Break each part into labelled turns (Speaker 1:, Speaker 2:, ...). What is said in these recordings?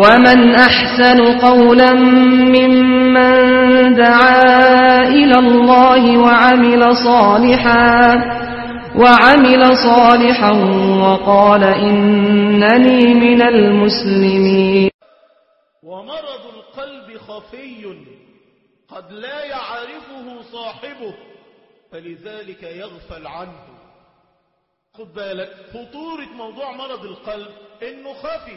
Speaker 1: ومن أحسن قولا ممن دعا إلى الله وعمل صالحا وعمل صالحا وقال إنني من المسلمين
Speaker 2: ومرض القلب خفي قد لا يعرفه صاحبه فلذلك يغفل عنه خد بالك خطورة موضوع مرض القلب انه خفي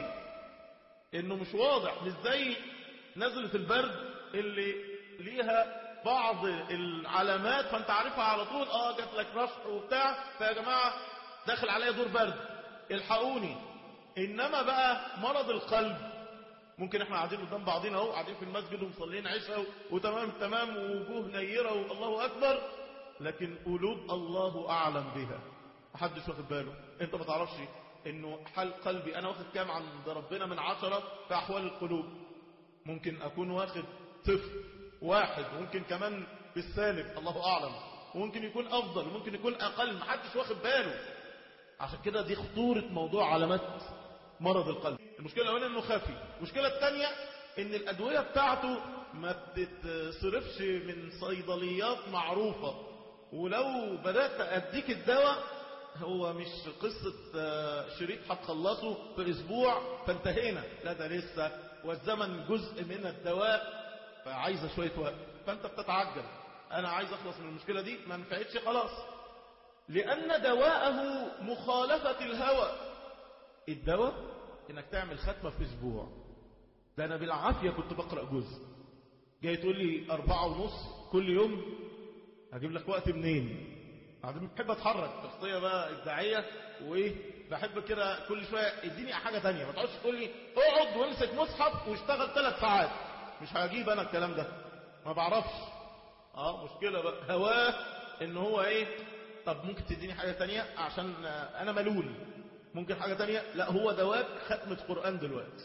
Speaker 2: انه مش واضح مش زي نزلة البرد اللي ليها بعض العلامات فانت عارفها على طول اه جات لك رشح وبتاع فيا جماعة داخل عليا دور برد الحقوني انما بقى مرض القلب ممكن احنا قاعدين قدام بعضينا اهو قاعدين في المسجد ومصلين عشاء وتمام تمام ووجوه نيرة والله اكبر لكن قلوب الله اعلم بها محدش واخد باله انت ما تعرفش انه حال قلبي انا واخد كام عند ربنا من عشرة في احوال القلوب ممكن اكون واخد صفر واحد ممكن كمان بالسالب الله اعلم وممكن يكون افضل وممكن يكون اقل محدش واخد باله عشان كده دي خطورة موضوع علامات مرض القلب المشكلة الاولانيه انه خفي المشكلة الثانية ان الادوية بتاعته ما بتتصرفش من صيدليات معروفة ولو بدأت اديك الدواء هو مش قصة شريط هتخلصه في اسبوع فانتهينا لا ده لسه والزمن جزء من الدواء فعايزة شوية وقت فانت بتتعجل انا عايز اخلص من المشكلة دي ما نفعتش خلاص لان دواءه مخالفة الهوى الدواء انك تعمل ختمة في اسبوع ده انا بالعافية كنت بقرأ جزء جاي تقول لي اربعة ونص كل يوم هجيب لك وقت منين بعدين بحب اتحرك شخصية بقى ابداعية وايه بحب كده كل شوية اديني حاجة تانية ما تقعدش تقول لي اقعد وامسك مصحف واشتغل ثلاث ساعات مش هجيب انا الكلام ده ما بعرفش اه مشكلة بقى هواه ان هو ايه طب ممكن تديني حاجة تانية عشان انا ملول ممكن حاجة تانية لا هو دواك ختمة قرآن دلوقتي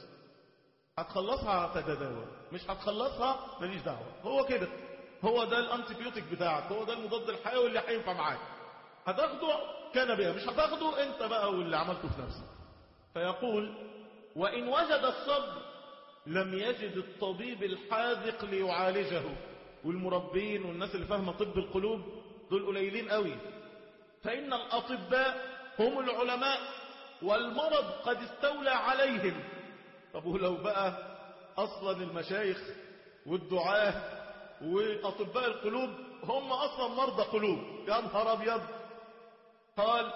Speaker 2: هتخلصها هتتداول مش هتخلصها ماليش دعوة هو كده هو ده الانتيبيوتيك بتاعك هو ده المضاد الحيوي اللي هينفع معاك هتاخده كان بها مش هتاخده انت بقى واللي عملته في نفسك فيقول وإن وجد الصبر لم يجد الطبيب الحاذق ليعالجه والمربين والناس اللي فاهمة طب القلوب دول قليلين قوي فإن الأطباء هم العلماء والمرض قد استولى عليهم طب ولو بقى أصلا المشايخ والدعاه وأطباء القلوب هم أصلا مرضى قلوب يا نهار أبيض قال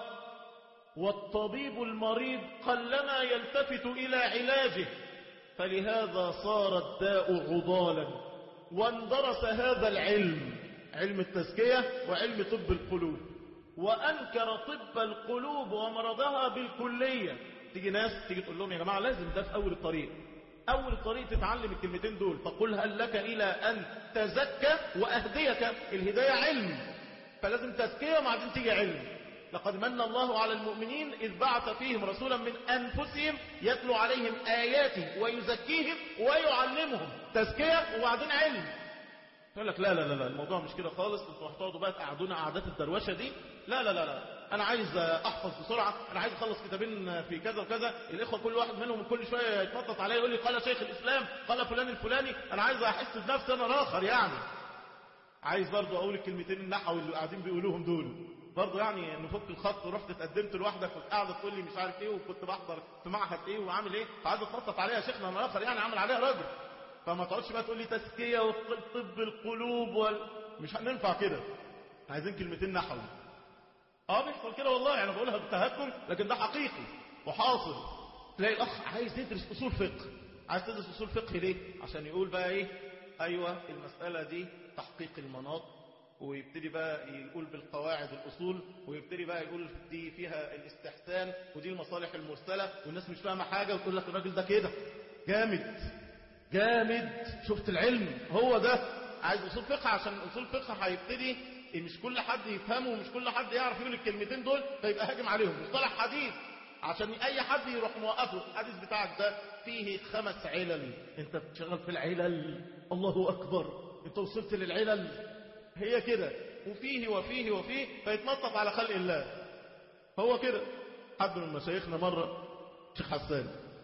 Speaker 2: والطبيب المريض قلما يلتفت إلى علاجه فلهذا صار الداء عضالا واندرس هذا العلم علم التزكية وعلم طب القلوب وأنكر طب القلوب ومرضها بالكلية تيجي ناس تيجي تقول لهم يا جماعة لازم ده في أول الطريق أول الطريق تتعلم الكلمتين دول فقل هل لك إلى أن تزكى وأهديك الهداية علم فلازم تزكية وبعدين تيجي علم لقد من الله على المؤمنين إذ بعث فيهم رسولا من أنفسهم يتلو عليهم آياته ويزكيهم ويعلمهم تزكية وبعدين علم يقول لك لا لا لا لا الموضوع مش كده خالص انتوا هتقعدوا بقى تقعدونا قعدات الدروشه دي لا لا لا لا انا عايز احفظ بسرعه انا عايز اخلص كتابين في كذا وكذا الاخوه كل واحد منهم كل شويه يتنطط عليا يقول لي قال شيخ الاسلام قال فلان الفلاني انا عايز احس بنفسي انا الاخر يعني عايز برضه اقول الكلمتين النحو اللي قاعدين بيقولوهم دول برضه يعني نفك الخط ورحت اتقدمت لوحدك كنت قاعده تقول لي مش عارف ايه وكنت بحضر في معهد ايه وعامل ايه فعايز اتنطط عليها شيخنا انا الاخر يعني عامل عليها راجل فما تقعدش بقى تقول لي تزكية وطب القلوب وال... مش هننفع كده عايزين كلمتين نحو اه بيحصل كده والله انا بقولها بالتهكم لكن ده حقيقي وحاصل تلاقي الاخ عايز يدرس اصول فقه عايز تدرس اصول فقه ليه عشان يقول بقى ايه ايوه المسألة دي تحقيق المناط ويبتدي بقى يقول بالقواعد الأصول ويبتدي بقى يقول دي فيها الاستحسان ودي المصالح المرسلة والناس مش فاهمة حاجة وتقول لك الراجل ده كده جامد جامد شفت العلم هو ده عايز اصول فقه عشان اصول فقه هيبتدي مش كل حد يفهمه ومش كل حد يعرف يقول الكلمتين دول فيبقى هاجم عليهم مصطلح حديث عشان اي حد يروح موقفه الحديث بتاعك ده فيه خمس علل انت بتشغل في العلل الله اكبر انت وصلت للعلل هي كده وفيه وفيه وفيه فيتنطط على خلق الله هو كده حد من مشايخنا مرة شيخ حسان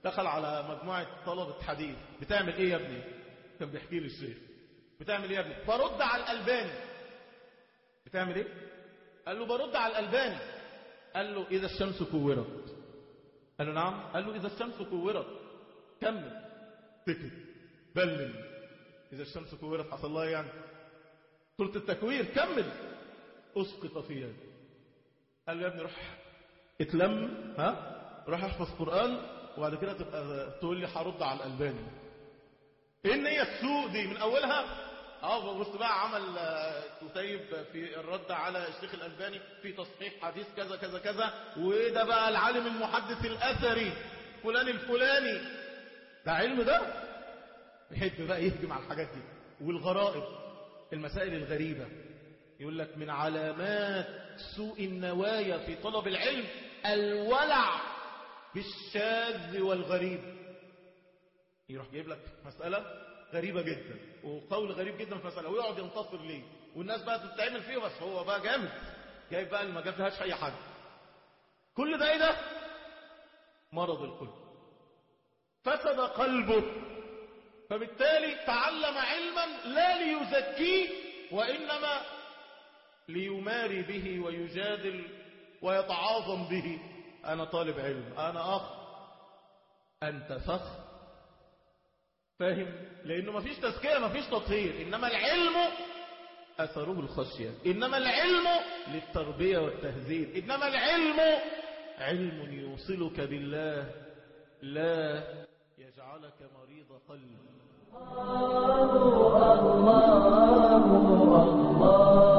Speaker 2: دخل على مجموعة طلبة حديث بتعمل ايه يا ابني كان بيحكي لي الشيخ بتعمل ايه يا ابني برد على الألباني بتعمل ايه قال له برد على الألباني قال له إذا الشمس كورت قال له نعم قال له إذا الشمس كورت كمل سكت بلل إذا الشمس كورت حصل الله يعني سورة التكوير كمل أسقط في يدي قال له يا ابني روح اتلم ها روح احفظ قرآن وبعد كده تبقى تقول لي هرد على الألباني ايه النية السوء دي من أولها اه بص بقى عمل كتيب في الرد على الشيخ الألباني في تصحيح حديث كذا كذا كذا وده بقى العالم المحدث الأثري فلان الفلاني ده علم ده يحب بقى يهجم على الحاجات دي والغرائب المسائل الغريبة يقول لك من علامات سوء النوايا في طلب العلم الولع بالشاذ والغريب يروح جايب لك مسألة غريبة جدا وقول غريب جدا في مسألة ويقعد ينتصر ليه والناس بقى تتعمل فيه بس هو بقى جامد جايب بقى اللي ما جابهاش أي حد كل ده ايه ده مرض القلب فسد قلبه فبالتالي تعلم علما لا ليزكيه وإنما ليماري به ويجادل ويتعاظم به أنا طالب علم أنا أخ أنت فخ فاهم لأنه ما فيش تزكية ما فيش تطهير إنما العلم أثره الخشية إنما العلم للتربية والتهذيب إنما العلم علم يوصلك بالله لا يجعلك مريض قلب الله الله الله